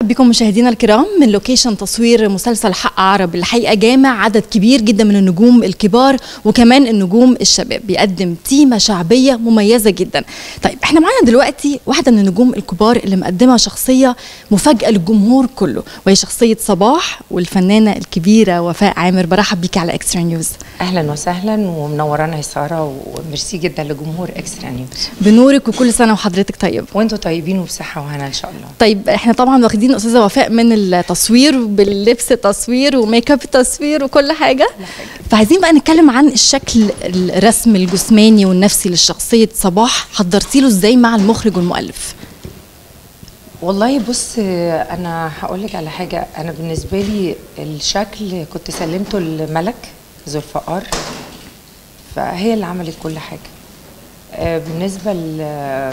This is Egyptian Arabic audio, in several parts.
بكم مشاهدينا الكرام من لوكيشن تصوير مسلسل حق عرب الحقيقه جامع عدد كبير جدا من النجوم الكبار وكمان النجوم الشباب بيقدم تيمه شعبيه مميزه جدا طيب احنا معانا دلوقتي واحده من النجوم الكبار اللي مقدمه شخصيه مفاجاه للجمهور كله وهي شخصيه صباح والفنانه الكبيره وفاء عامر برحب بيكي على اكسترا نيوز اهلا وسهلا ومنورانا يا ساره وميرسي جدا لجمهور اكسترا نيوز بنورك وكل سنه وحضرتك طيب وانتم طيبين وبصحه وهنا ان شاء الله طيب احنا طبعا واخدين استاذه وفاء من التصوير باللبس تصوير وميك اب تصوير وكل حاجه فعايزين بقى نتكلم عن الشكل الرسم الجسماني والنفسي لشخصيه صباح حضرتي له ازاي مع المخرج والمؤلف والله بص انا هقول لك على حاجه انا بالنسبه لي الشكل كنت سلمته لملك ذو الفقار فهي اللي عملت كل حاجه آه، بالنسبه ل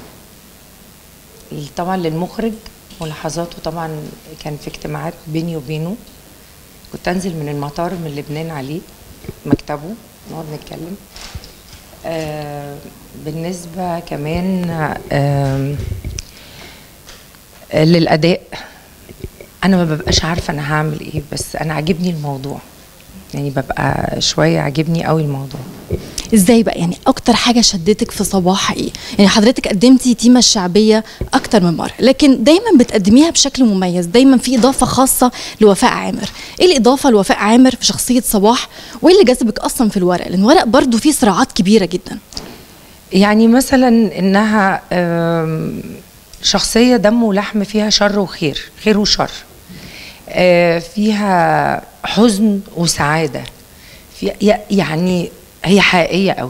طبعا للمخرج ملاحظاته طبعا كان في اجتماعات بيني وبينه كنت انزل من المطار من لبنان عليه مكتبه نقعد نتكلم آه بالنسبه كمان آه للاداء انا ما ببقاش عارفه انا هعمل ايه بس انا عاجبني الموضوع يعني ببقى شويه عاجبني قوي الموضوع ازاي بقى يعني اكتر حاجه شدتك في صباح ايه يعني حضرتك قدمتي تيمه الشعبيه اكتر من مره لكن دايما بتقدميها بشكل مميز دايما في اضافه خاصه لوفاء عامر ايه الاضافه لوفاء عامر في شخصيه صباح وايه اللي جذبك اصلا في الورق لان الورق برضو فيه صراعات كبيره جدا يعني مثلا انها شخصيه دم ولحم فيها شر وخير خير وشر فيها حزن وسعاده في يعني هي حقيقيه قوي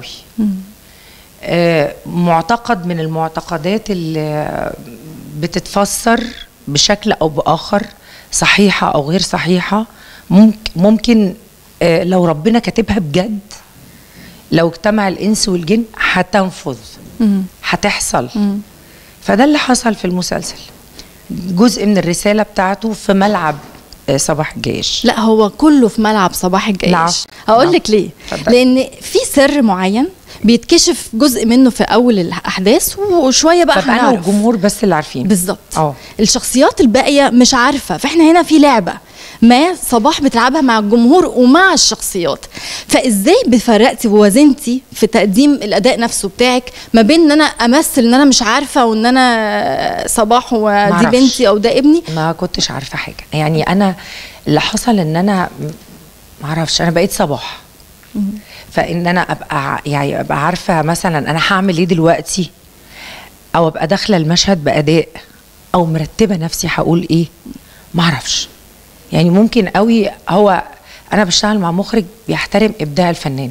آه معتقد من المعتقدات اللي بتتفسر بشكل او باخر صحيحه او غير صحيحه ممكن ممكن آه لو ربنا كاتبها بجد لو اجتمع الانس والجن هتنفذ هتحصل فده اللي حصل في المسلسل جزء من الرساله بتاعته في ملعب صباح الجيش لا هو كله في ملعب صباح الجيش نعم. هقول لك ليه فضل. لان في سر معين بيتكشف جزء منه في اول الاحداث وشويه بقى طب انا والجمهور بس اللي عارفين بالظبط الشخصيات الباقيه مش عارفه فاحنا هنا في لعبه ما صباح بتلعبها مع الجمهور ومع الشخصيات فازاي بفرقتي ووازنتي في تقديم الاداء نفسه بتاعك ما بين ان انا امثل ان انا مش عارفه وان انا صباح ودي بنتي او ده ابني ما كنتش عارفه حاجه يعني انا اللي حصل ان انا ما اعرفش انا بقيت صباح فان انا ابقى يعني ابقى عارفه مثلا انا هعمل ايه دلوقتي او ابقى داخله المشهد باداء او مرتبه نفسي هقول ايه ما اعرفش يعني ممكن قوي هو انا بشتغل مع مخرج بيحترم ابداع الفنان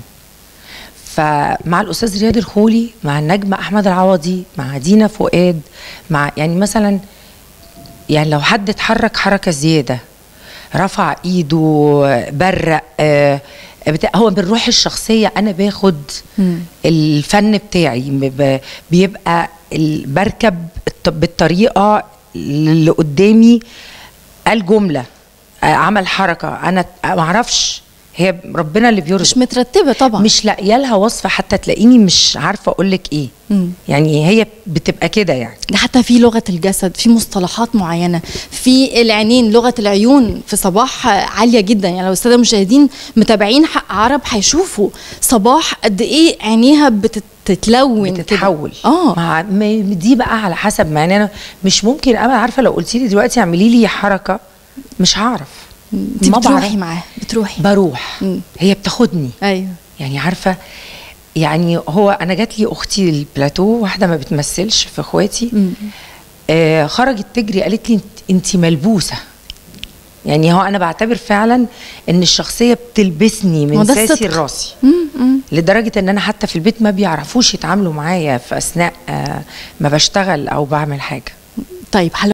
فمع الاستاذ رياض الخولي مع النجم احمد العوضي مع دينا فؤاد مع يعني مثلا يعني لو حد اتحرك حركه زياده رفع ايده برق آه بتاع هو من روح الشخصيه انا باخد م. الفن بتاعي بيبقى بركب بالطريقه اللي قدامي قال جمله عمل حركه انا ما اعرفش هي ربنا اللي بيرزق مش مترتبه طبعا مش لاقيه لها وصفه حتى تلاقيني مش عارفه اقول لك ايه مم. يعني هي بتبقى كده يعني ده حتى في لغه الجسد في مصطلحات معينه في العينين لغه العيون في صباح عاليه جدا يعني لو الساده المشاهدين متابعين حق عرب هيشوفوا صباح قد ايه عينيها بتت تتلون بتتحول اه مع دي بقى على حسب ما يعني انا مش ممكن ابقى عارفه لو قلتي لي دلوقتي اعملي لي حركه مش هعرف انت بتروحي معاه بتروحي بروح مم. هي بتاخدني ايوه يعني عارفه يعني هو انا جات لي اختي البلاتو واحده ما بتمثلش في اخواتي آه خرجت تجري قالت لي انت ملبوسه يعني هو انا بعتبر فعلا ان الشخصيه بتلبسني من ساسي لراسي لدرجه ان انا حتى في البيت ما بيعرفوش يتعاملوا معايا في اثناء آه ما بشتغل او بعمل حاجه طيب